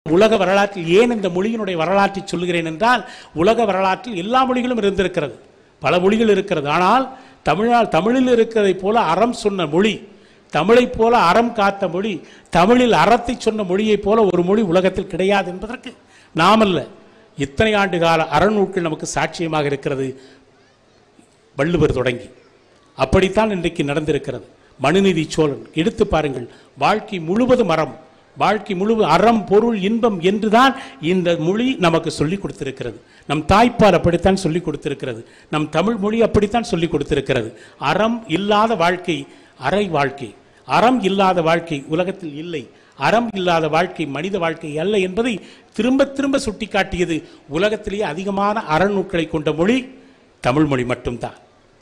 உலக வரலாற்றில் ஏன் இந்த மொழியினுடைய வரலாற்றை சொல்லுகிறேன் என்றால் உலக வரலாற்றில் எல்லா மொழிகளும் இருந்திருக்கிறது பல மொழிகள் இருக்கிறது ஆனால் தமிழால் தமிழில் இருக்கிறதைப் போல அறம் சொன்ன மொழி தமிழைப் போல அறம் காத்த மொழி தமிழில் அறத்தை சொன்ன மொழியைப் போல ஒரு மொழி உலகத்தில் கிடையாது என்பதற்கு நாமல்ல இத்தனை ஆண்டு கால அறநூட்கள் நமக்கு சாட்சியமாக இருக்கிறது வள்ளுவர் தொடங்கி அப்படித்தான் இன்றைக்கு நடந்திருக்கிறது மனுநீதி சோழன் எடுத்து பாருங்கள் வாழ்க்கை முழுவதும் அறம் வாழ்க்கை முழுவதும் அறம் பொருள் இன்பம் என்றுதான் இந்த மொழி நமக்கு சொல்லிக் கொடுத்திருக்கிறது நம் தாய்ப்பால் அப்படித்தான் சொல்லிக் கொடுத்திருக்கிறது நம் தமிழ் மொழி அப்படித்தான் சொல்லிக் கொடுத்திருக்கிறது அறம் இல்லாத வாழ்க்கை அறை வாழ்க்கை அறம் இல்லாத வாழ்க்கை உலகத்தில் இல்லை அறம் இல்லாத வாழ்க்கை மனித வாழ்க்கை அல்ல என்பதை திரும்ப திரும்ப சுட்டிக்காட்டியது உலகத்திலேயே அதிகமான அறநூட்களை கொண்ட மொழி தமிழ் மொழி மட்டும்தான்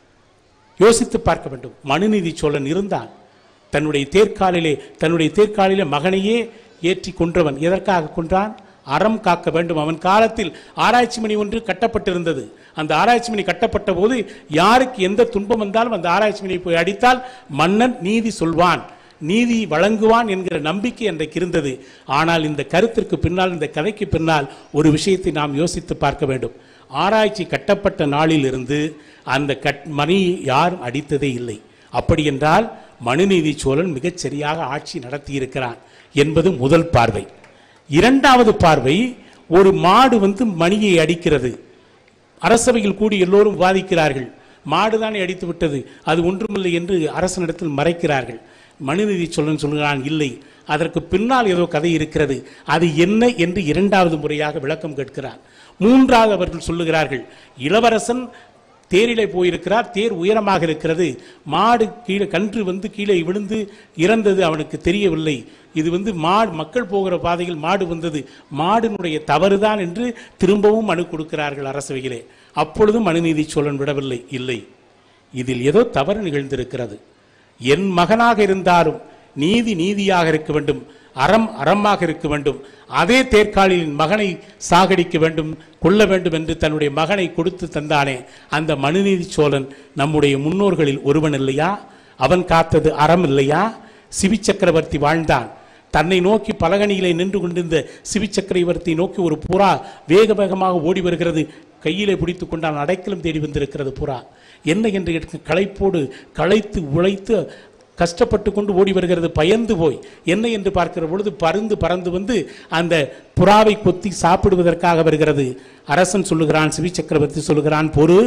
யோசித்து பார்க்க வேண்டும் மனுநீதி சோழன் இருந்தான் தன்னுடைய தேர்காலிலே தன்னுடைய தேர்காலிலே மகனையே ஏற்றி கொன்றவன் எதற்காக கொன்றான் அறம் காக்க வேண்டும் அவன் காலத்தில் ஆராய்ச்சி மணி ஒன்று கட்டப்பட்டிருந்தது அந்த ஆராய்ச்சி மணி கட்டப்பட்ட போது யாருக்கு எந்த துன்பம் வந்தாலும் அந்த ஆராய்ச்சி மணியை போய் அடித்தால் மன்னன் நீதி சொல்வான் நீதி வழங்குவான் என்கிற நம்பிக்கை அன்றைக்கு இருந்தது ஆனால் இந்த கருத்திற்கு பின்னால் இந்த கதைக்கு பின்னால் ஒரு விஷயத்தை நாம் யோசித்து பார்க்க வேண்டும் ஆராய்ச்சி கட்டப்பட்ட நாளிலிருந்து அந்த கட் மணியை யாரும் அடித்ததே இல்லை அப்படி என்றால் மனுநீதி சோழன் மிகச் சரியாக ஆட்சி நடத்தியிருக்கிறான் என்பது முதல் பார்வை இரண்டாவது பார்வை ஒரு மாடு வந்து மணியை அடிக்கிறது அரசவையில் கூடி எல்லோரும் விவாதிக்கிறார்கள் மாடுதானே அடித்து விட்டது அது ஒன்றுமில்லை என்று அரசனிடத்தில் மறைக்கிறார்கள் மனுநீதி சோழன் சொல்கிறான் இல்லை அதற்கு பின்னால் ஏதோ கதை இருக்கிறது அது என்ன என்று இரண்டாவது முறையாக விளக்கம் கேட்கிறார் மூன்றாவது அவர்கள் சொல்லுகிறார்கள் இளவரசன் தேரிலே போயிருக்கிறார் தேர் உயரமாக இருக்கிறது மாடு கீழே கன்று வந்து கீழே விழுந்து இறந்தது அவனுக்கு தெரியவில்லை இது வந்து மாடு மக்கள் போகிற பாதையில் மாடு வந்தது மாடினுடைய தவறுதான் என்று திரும்பவும் மனு கொடுக்கிறார்கள் அரசவையிலே அப்பொழுதும் மனுநீதி சோழன் விடவில்லை இல்லை இதில் ஏதோ தவறு நிகழ்ந்திருக்கிறது என் மகனாக இருந்தாலும் நீதி நீதியாக இருக்க வேண்டும் அறம் அறமாக இருக்க வேண்டும் அதே தேர்காலின் மகனை சாகடிக்க வேண்டும் கொள்ள வேண்டும் என்று தன்னுடைய மகனை கொடுத்து தந்தானே அந்த மனுநீதி சோழன் நம்முடைய முன்னோர்களில் ஒருவன் இல்லையா அவன் காத்தது அறம் இல்லையா சிவி சக்கரவர்த்தி வாழ்ந்தான் தன்னை நோக்கி பலகணியிலே நின்று கொண்டிருந்த சிவி சக்கரவர்த்தி நோக்கி ஒரு புறா வேக வேகமாக ஓடி வருகிறது கையிலே பிடித்து கொண்டான் அடைக்கலம் தேடி வந்திருக்கிறது புறா என்ன என்று கேட்க களைப்போடு களைத்து உழைத்து கஷ்டப்பட்டு கொண்டு ஓடி வருகிறது பயந்து போய் என்ன என்று பார்க்கிற பொழுது பருந்து பறந்து வந்து அந்த புறாவை கொத்தி சாப்பிடுவதற்காக வருகிறது அரசன் சொல்லுகிறான் சிவி சக்கரவர்த்தி சொல்லுகிறான் பொறு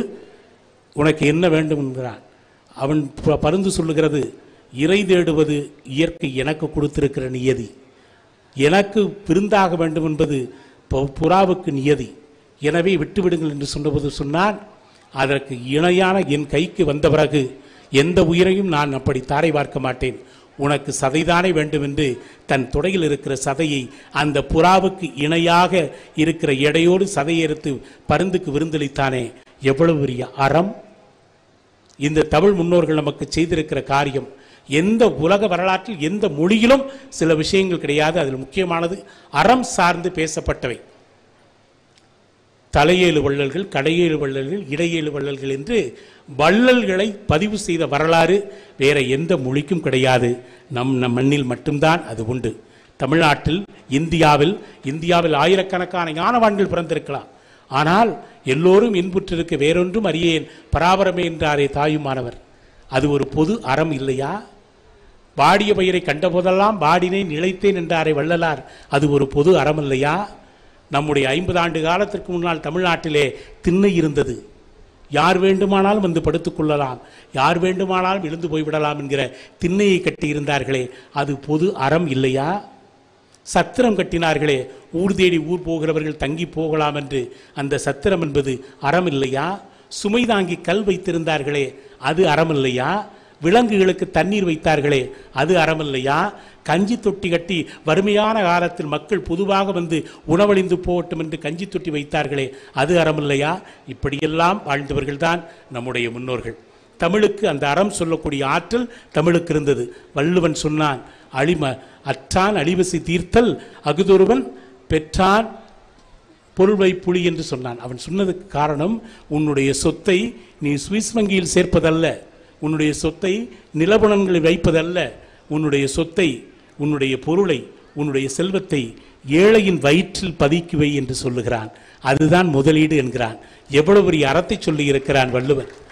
உனக்கு என்ன வேண்டும் என்கிறான் அவன் ப- பருந்து சொல்லுகிறது இறை தேடுவது இயற்கை எனக்கு கொடுத்திருக்கிற நியதி எனக்கு விருந்தாக வேண்டும் என்பது பு- புறாவுக்கு நியதி எனவே விட்டுவிடுங்கள் என்று சொன்னபோது சொன்னான் அதற்கு இணையான என் கைக்கு வந்த பிறகு எந்த உயிரையும் நான் அப்படி தாரை பார்க்க மாட்டேன் உனக்கு சதைதானே வேண்டும் என்று தன் தொடையில் இருக்கிற சதையை அந்த புறாவுக்கு இணையாக இருக்கிற எடையோடு சதையை எடுத்து பருந்துக்கு விருந்தளித்தானே எவ்வளவு பெரிய அறம் இந்த தமிழ் முன்னோர்கள் நமக்கு செய்திருக்கிற காரியம் எந்த உலக வரலாற்றில் எந்த மொழியிலும் சில விஷயங்கள் கிடையாது அதில் முக்கியமானது அறம் சார்ந்து பேசப்பட்டவை தலையேழு வள்ளல்கள் கடையேழு வள்ளல்கள் இடையேழு வள்ளல்கள் என்று வள்ளல்களை பதிவு செய்த வரலாறு வேற எந்த மொழிக்கும் கிடையாது நம் நம் மண்ணில் மட்டும்தான் அது உண்டு தமிழ்நாட்டில் இந்தியாவில் இந்தியாவில் ஆயிரக்கணக்கான ஞானவான்கள் பிறந்திருக்கலாம் ஆனால் எல்லோரும் இன்புற்றிருக்க வேறொன்றும் அறியேன் பராபரமே என்றாரே தாயுமானவர் அது ஒரு பொது அறம் இல்லையா வாடிய பயிரை கண்டபோதெல்லாம் வாடினேன் நிலைத்தேன் என்றாரே வள்ளலார் அது ஒரு பொது அறம் இல்லையா நம்முடைய ஐம்பது ஆண்டு காலத்திற்கு முன்னால் தமிழ்நாட்டிலே திண்ணை இருந்தது யார் வேண்டுமானாலும் வந்து படுத்துக் கொள்ளலாம் யார் வேண்டுமானாலும் எழுந்து போய்விடலாம் என்கிற திண்ணையை கட்டியிருந்தார்களே அது பொது அறம் இல்லையா சத்திரம் கட்டினார்களே ஊர் தேடி ஊர் போகிறவர்கள் தங்கி போகலாம் என்று அந்த சத்திரம் என்பது அறம் இல்லையா சுமை தாங்கி கல் வைத்திருந்தார்களே அது அறம் இல்லையா விலங்குகளுக்கு தண்ணீர் வைத்தார்களே அது அறம் இல்லையா கஞ்சி தொட்டி கட்டி வறுமையான காலத்தில் மக்கள் பொதுவாக வந்து உணவழிந்து போகட்டும் என்று கஞ்சி தொட்டி வைத்தார்களே அது அறம் இல்லையா இப்படியெல்லாம் வாழ்ந்தவர்கள்தான் நம்முடைய முன்னோர்கள் தமிழுக்கு அந்த அறம் சொல்லக்கூடிய ஆற்றல் தமிழுக்கு இருந்தது வள்ளுவன் சொன்னான் அழிம அற்றான் அழிவசி தீர்த்தல் அகுதொருவன் பெற்றான் பொருள்வை புலி என்று சொன்னான் அவன் சொன்னதுக்கு காரணம் உன்னுடைய சொத்தை நீ சுவிஸ் வங்கியில் சேர்ப்பதல்ல உன்னுடைய சொத்தை நிலபுணங்களில் வைப்பதல்ல உன்னுடைய சொத்தை உன்னுடைய பொருளை உன்னுடைய செல்வத்தை ஏழையின் வயிற்றில் பதுக்கி வை என்று சொல்லுகிறான் அதுதான் முதலீடு என்கிறான் எவ்வளவு பெரிய அறத்தை சொல்லி இருக்கிறான் வள்ளுவன்